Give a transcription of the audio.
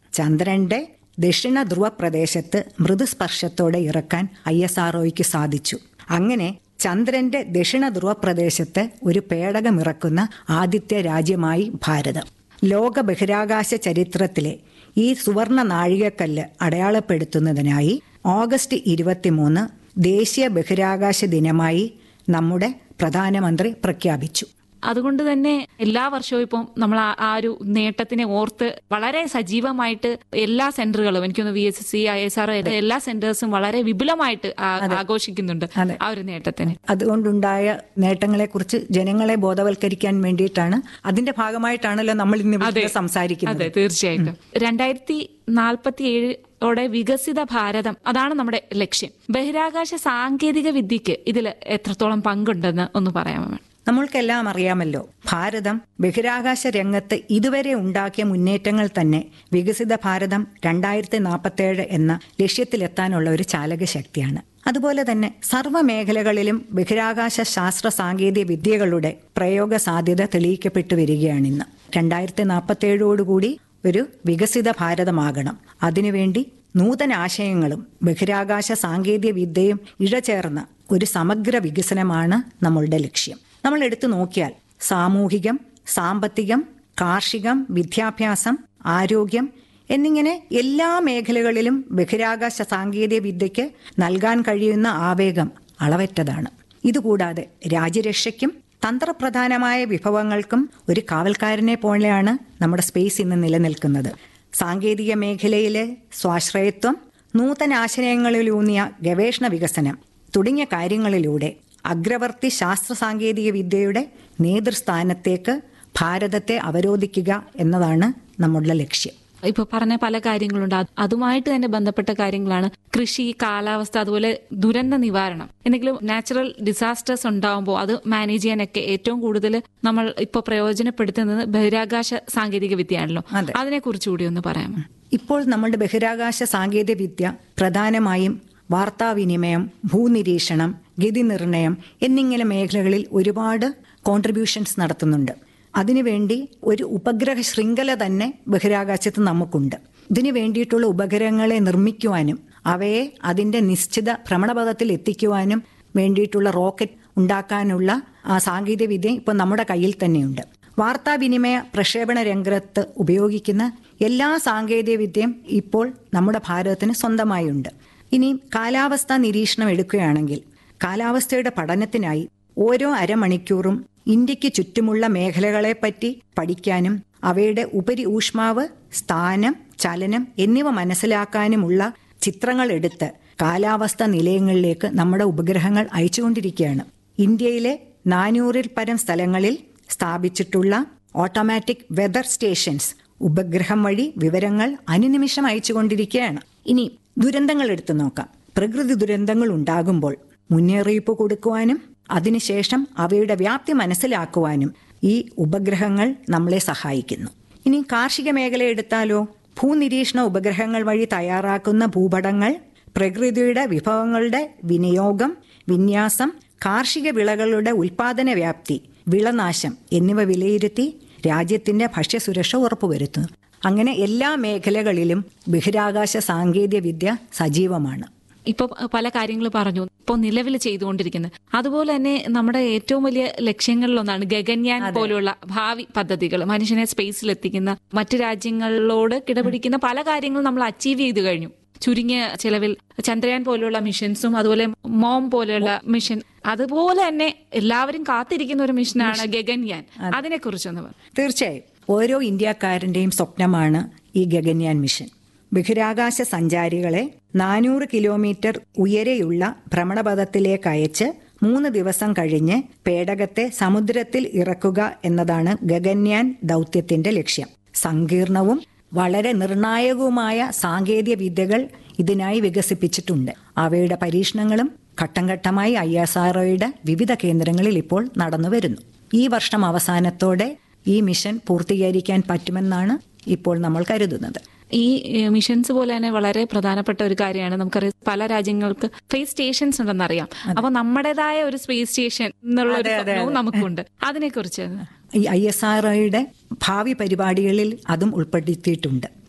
ചന്ദ്രന്റെ ദക്ഷിണ ധ്രുവ പ്രദേശത്ത് മൃദുസ്പർശത്തോടെ ഇറക്കാൻ ഐ എസ് ആർഒയ്ക്ക് സാധിച്ചു അങ്ങനെ ചന്ദ്രന്റെ ദക്ഷിണ ധ്രുവ പ്രദേശത്ത് ഒരു പേടകം ഇറക്കുന്ന ആദ്യത്തെ രാജ്യമായി ഭാരതം ലോക ബഹിരാകാശ ചരിത്രത്തിലെ ഈ സുവർണ നാഴികക്കല്ല് അടയാളപ്പെടുത്തുന്നതിനായി ഓഗസ്റ്റ് ഇരുപത്തിമൂന്ന് ദേശീയ ബഹിരാകാശ ദിനമായി നമ്മുടെ പ്രധാനമന്ത്രി പ്രഖ്യാപിച്ചു അതുകൊണ്ട് തന്നെ എല്ലാ വർഷവും ഇപ്പം നമ്മൾ ആ- ആ ഒരു നേട്ടത്തിനെ ഓർത്ത് വളരെ സജീവമായിട്ട് എല്ലാ സെന്ററുകളും എനിക്കൊന്ന് V S S C I S R എല്ലാ സെന്റേഴ്സും വളരെ വിപുലമായിട്ട് ആ- ആഘോഷിക്കുന്നുണ്ട് അതെ. ആ ഒരു നേട്ടത്തിന് അതുകൊണ്ടുണ്ടായ നേട്ടങ്ങളെക്കുറിച്ച് ജനങ്ങളെ ബോധവൽക്കരിക്കാൻ വേണ്ടിയിട്ടാണ് അതിന്റെ ഭാഗമായിട്ടാണല്ലോ നമ്മൾ ഇന്ന് ഇവിടെ സംസാരിക്കുന്നത് അതെ തീർച്ചയായിട്ടും രണ്ടായിരത്തി നാൽപ്പത്തി ഏഴോടെ വികസിത ഭാരതം അതാണ് നമ്മുടെ ലക്ഷ്യം ബഹിരാകാശ സാങ്കേതിക വിദ്യക്ക് ഇതിൽ എത്രത്തോളം പങ്കുണ്ടെന്ന് ഒന്ന് പറയാമോ മാം? നമ്മൾക്കെല്ലാം അറിയാമല്ലോ ഭാരതം ബഹിരാകാശ രംഗത്ത് ഇതുവരെ ഉണ്ടാക്കിയ മുന്നേറ്റങ്ങൾ തന്നെ വികസിത ഭാരതം രണ്ടായിരത്തി നാൽപ്പത്തേഴ് എന്ന ലക്ഷ്യത്തിലെത്താനുള്ള ഒരു ചാലക ശക്തിയാണ് അതുപോലെ തന്നെ സർവ്വ മേഖലകളിലും ബഹിരാകാശ ശാസ്ത്ര സാങ്കേതിക വിദ്യകളുടെ പ്രയോഗ സാധ്യത തെളിയിക്കപ്പെട്ടു വരികയാണിന്ന് രണ്ടായിരത്തി നാൽപ്പത്തേഴോടുകൂടി ഒരു വികസിത ഭാരതമാകണം അതിനുവേണ്ടി നൂതന ആശയങ്ങളും ബഹിരാകാശ സാങ്കേതിക വിദ്യയും ഇഴചേർന്ന ഒരു സമഗ്ര വികസനമാണ് നമ്മളുടെ ലക്ഷ്യം നമ്മൾ എടുത്തു നോക്കിയാൽ സാമൂഹികം സാമ്പത്തികം കാർഷികം വിദ്യാഭ്യാസം ആരോഗ്യം എന്നിങ്ങനെ എല്ലാ മേഖലകളിലും ബഹിരാകാശ സാങ്കേതിക വിദ്യയ്ക്ക് നൽകാൻ കഴിയുന്ന ആവേഗം അളവറ്റതാണ് ഇതുകൂടാതെ രാജ്യരക്ഷയ്ക്കും തന്ത്രപ്രധാനമായ വിഭവങ്ങൾക്കും ഒരു കാവൽക്കാരനെ പോലെയാണ് നമ്മുടെ സ്പേസ് ഇന്ന് നിലനിൽക്കുന്നത് സാങ്കേതിക മേഖലയിലെ സ്വാശ്രയത്വം നൂതനാശയങ്ങളിലൂന്നിയ ഗവേഷണ വികസനം തുടങ്ങിയ കാര്യങ്ങളിലൂടെ അഗ്രവർത്തി ശാസ്ത്ര സാങ്കേതിക വിദ്യയുടെ നേതൃസ്ഥാനത്തേക്ക് ഭാരതത്തെ അവരോധിക്കുക എന്നതാണ് നമ്മളുടെ ലക്ഷ്യം ഇപ്പൊ പറഞ്ഞ പല കാര്യങ്ങളുണ്ട് അത് അതുമായിട്ട് തന്നെ ബന്ധപ്പെട്ട കാര്യങ്ങളാണ് കൃഷി കാലാവസ്ഥ അതുപോലെ ദുരന്ത നിവാരണം എന്തെങ്കിലും നാച്ചുറൽ ഡിസാസ്റ്റേഴ്സ് ഉണ്ടാവുമ്പോൾ അത് മാനേജ് ചെയ്യാനൊക്കെ ഏറ്റവും കൂടുതൽ നമ്മൾ ഇപ്പോൾ പ്രയോജനപ്പെടുത്തുന്നത് ബഹിരാകാശ സാങ്കേതിക വിദ്യയാണല്ലോ അതെ. അതിനെ കുറിച്ചുകൂടി ഒന്ന് പറയാമോ ഇപ്പോൾ നമ്മുടെ ബഹിരാകാശ സാങ്കേതിക വിദ്യ പ്രധാനമായും വാർത്താവിനിമയം ഭൂനിരീക്ഷണം ഗതി നിർണയം എന്നിങ്ങനെ മേഖലകളിൽ ഒരുപാട് കോൺട്രിബ്യൂഷൻസ് നടത്തുന്നുണ്ട് അതിനുവേണ്ടി ഒരു ഉപഗ്രഹ ശൃംഖല തന്നെ ബഹിരാകാശത്ത് നമുക്കുണ്ട് ഇതിനു വേണ്ടിയിട്ടുള്ള ഉപഗ്രഹങ്ങളെ നിർമ്മിക്കുവാനും അവയെ അതിന്റെ നിശ്ചിത ഭ്രമണപഥത്തിൽ എത്തിക്കുവാനും വേണ്ടിയിട്ടുള്ള റോക്കറ്റ് ഉണ്ടാക്കാനുള്ള ആ സാങ്കേതിക വിദ്യ ഇപ്പം നമ്മുടെ കയ്യിൽ തന്നെയുണ്ട് വാർത്താവിനിമയ പ്രക്ഷേപണ രംഗത്ത് ഉപയോഗിക്കുന്ന എല്ലാ സാങ്കേതിക വിദ്യയും ഇപ്പോൾ നമ്മുടെ ഭാരതത്തിന് സ്വന്തമായുണ്ട് ഇനി കാലാവസ്ഥാ നിരീക്ഷണം എടുക്കുകയാണെങ്കിൽ കാലാവസ്ഥയുടെ പഠനത്തിനായി ഓരോ അരമണിക്കൂറും ഇന്ത്യക്ക് ചുറ്റുമുള്ള മേഖലകളെപ്പറ്റി പഠിക്കാനും അവയുടെ ഉപരി ഊഷ്മാവ് സ്ഥാനം ചലനം എന്നിവ മനസ്സിലാക്കാനുമുള്ള ചിത്രങ്ങൾ എടുത്ത് കാലാവസ്ഥ നിലയങ്ങളിലേക്ക് നമ്മുടെ ഉപഗ്രഹങ്ങൾ അയച്ചുകൊണ്ടിരിക്കുകയാണ് ഇന്ത്യയിലെ നാനൂറിൽ പരം സ്ഥലങ്ങളിൽ സ്ഥാപിച്ചിട്ടുള്ള ഓട്ടോമാറ്റിക് വെതർ സ്റ്റേഷൻസ് ഉപഗ്രഹം വഴി വിവരങ്ങൾ അനുനിമിഷം അയച്ചുകൊണ്ടിരിക്കുകയാണ് ഇനി ദുരന്തങ്ങൾ എടുത്തു നോക്കാം പ്രകൃതി ദുരന്തങ്ങൾ ഉണ്ടാകുമ്പോൾ മുന്നറിയിപ്പ് കൊടുക്കുവാനും അതിനുശേഷം അവയുടെ വ്യാപ്തി മനസ്സിലാക്കുവാനും ഈ ഉപഗ്രഹങ്ങൾ നമ്മളെ സഹായിക്കുന്നു ഇനി കാർഷിക മേഖല എടുത്താലോ ഭൂനിരീക്ഷണ ഉപഗ്രഹങ്ങൾ വഴി തയ്യാറാക്കുന്ന ഭൂപടങ്ങൾ പ്രകൃതിയുടെ വിഭവങ്ങളുടെ വിനിയോഗം വിന്യാസം കാർഷിക വിളകളുടെ ഉൽപാദന വ്യാപ്തി വിളനാശം എന്നിവ വിലയിരുത്തി രാജ്യത്തിന്റെ ഭക്ഷ്യസുരക്ഷ ഉറപ്പുവരുത്തുന്നു അങ്ങനെ എല്ലാ മേഖലകളിലും ബഹിരാകാശ സാങ്കേതിക വിദ്യ സജീവമാണ് ഇപ്പൊ പല കാര്യങ്ങൾ പറഞ്ഞു ഇപ്പോൾ നിലവിൽ ചെയ്തുകൊണ്ടിരിക്കുന്നത് അതുപോലെ തന്നെ നമ്മുടെ ഏറ്റവും വലിയ ലക്ഷ്യങ്ങളിലൊന്നാണ് ഗഗൻയാൻ പോലുള്ള ഭാവി പദ്ധതികൾ മനുഷ്യനെ സ്പേസിൽ എത്തിക്കുന്ന മറ്റു രാജ്യങ്ങളോട് കിടപിടിക്കുന്ന പല കാര്യങ്ങളും നമ്മൾ അച്ചീവ് ചെയ്തു കഴിഞ്ഞു ചുരുങ്ങിയ ചെലവിൽ ചന്ദ്രയാൻ പോലുള്ള മിഷൻസും അതുപോലെ മോം പോലെയുള്ള മിഷൻ അതുപോലെ തന്നെ എല്ലാവരും കാത്തിരിക്കുന്ന ഒരു മിഷനാണ് ഗഗൻയാൻ അതിനെ കുറിച്ചൊന്ന് പറ തീർച്ചയായും ഓരോ ഇന്ത്യക്കാരന്റെയും സ്വപ്നമാണ് ഈ ഗഗൻയാൻ മിഷൻ ബഹിരാകാശ സഞ്ചാരികളെ നാനൂറ് കിലോമീറ്റർ ഉയരെയുള്ള ഭ്രമണപഥത്തിലേക്ക് അയച്ച് മൂന്ന് ദിവസം കഴിഞ്ഞ് പേടകത്തെ സമുദ്രത്തിൽ ഇറക്കുക എന്നതാണ് ഗഗൻയാൻ ദൗത്യത്തിന്റെ ലക്ഷ്യം സങ്കീർണവും വളരെ നിർണായകവുമായ സാങ്കേതിക വിദ്യകൾ ഇതിനായി വികസിപ്പിച്ചിട്ടുണ്ട് അവയുടെ പരീക്ഷണങ്ങളും ഘട്ടം ഘട്ടമായി ഐ എസ് ആർഒയുടെ വിവിധ കേന്ദ്രങ്ങളിൽ ഇപ്പോൾ നടന്നു വരുന്നു ഈ വർഷം അവസാനത്തോടെ ഈ മിഷൻ പൂർത്തീകരിക്കാൻ പറ്റുമെന്നാണ് ഇപ്പോൾ നമ്മൾ കരുതുന്നത് ഈ ഏഹ്, മിഷൻസ് പോലെ തന്നെ വളരെ പ്രധാനപ്പെട്ട ഒരു കാര്യമാണ് നമുക്കറിയാം പല രാജ്യങ്ങൾക്ക് സ്പേസ് സ്റ്റേഷൻസ് ഉണ്ടെന്നറിയാം അപ്പൊ നമ്മുടേതായ ഒരു സ്പേസ് സ്റ്റേഷൻ എന്നുള്ള ഒരു സ്വപ്നവും നമുക്കുണ്ട് അതിനെ കുറിച്ച് ഈ ഐ എസ് ആർഒയുടെ ഭാവി പരിപാടികളിൽ അതും ഉൾപ്പെടുത്തിയിട്ടുണ്ട്